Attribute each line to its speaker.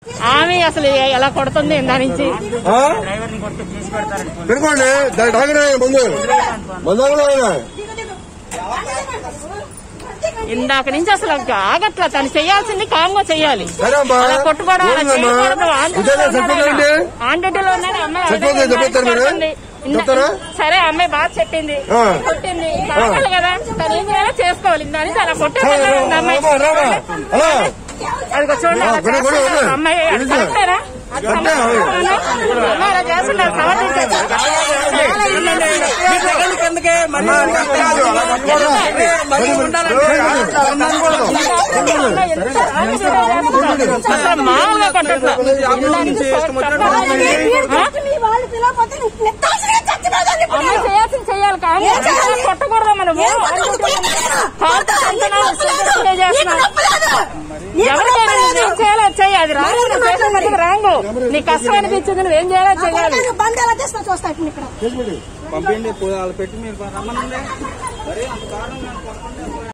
Speaker 1: ఆమె అసలు ఎలా కొడుతుంది ఇందా నుంచి
Speaker 2: ఆ?
Speaker 3: డ్రైవర్ని కొట్టి తీసి పెడతారని
Speaker 2: పెట్టుకోండి దా- తాగండి ముందు మందు తాగండి ఆయన.
Speaker 1: ఇందాక నుంచి అసలు ఆగట్లా తను చేయాల్సింది కామ్గా చెయ్యాలి
Speaker 2: సరే అమ్మా
Speaker 1: అలా కొట్టుకోవడం అలా
Speaker 2: ఏంటమ్మా?
Speaker 1: చేయకూడదు. ఆన్
Speaker 2: ఉద్యోగం
Speaker 1: డ్యూటీలో
Speaker 2: సరిపోతుందా
Speaker 1: ఉన్నాడు
Speaker 2: అండి?
Speaker 1: ఆయన. ఆన్ డ్యూటీలో ఉన్నాడు అమ్మాయి
Speaker 2: సరిపోతుందా?
Speaker 1: అదే
Speaker 2: చెప్తారా మీరు?
Speaker 1: కొడుతుంది. ఇంద-
Speaker 2: చెప్తారా?
Speaker 1: సరే అమ్మాయి బాగా చెప్పింది
Speaker 2: ఆ.
Speaker 1: కొట్టింది కావాలి కదా తను ఏం చేయాలో చేసుకోవాలి ఇందా నుంచి అలా కొట్టే
Speaker 2: సరే, రామా,
Speaker 1: అమ్మాయి
Speaker 2: రామా, రామా. ఆ,
Speaker 1: అదిగో చూడండి
Speaker 2: ఆ,
Speaker 1: అలా
Speaker 2: కొడు, కొడు,
Speaker 1: చేస్తున్నారు.
Speaker 2: కొడు.
Speaker 1: అమ్మాయి అది
Speaker 2: నిజం.
Speaker 1: కరెక్టేనా? అది
Speaker 2: కరెక్టే,
Speaker 1: సమర్థించాలి.
Speaker 2: అవును.
Speaker 1: అమ్మాయి అలా చేస్తున్నారు సమర్థించాలి. అసలు మామూలుగా కొట్టట్లా. ఇందా నుంచి అమ్మాయి చేయాల్సింది చేయాలి కానీ అమ్మాయిని కొట్టకూడదు మనము కాదు సంతనాలు ఇష్టం చేస్తున్నాం ఎవరికైనా నువ్వేం చేయాలో అది చెయ్యి అది రాంగ్ నువ్వు చేసినందుకు రాంగ్ నీ కష్టం అనిపించింది నువ్వేం చేయాలో అది చెయ్యాలి
Speaker 4: బండి ఎలా చేస్తా చూస్తా ఇప్పుడు ఇక్కడ
Speaker 2: చేసి పెట్టి.
Speaker 3: పంపిండి వాళ్ళు పెట్టి మీరు రమ్మనండి మరి అంత కారణం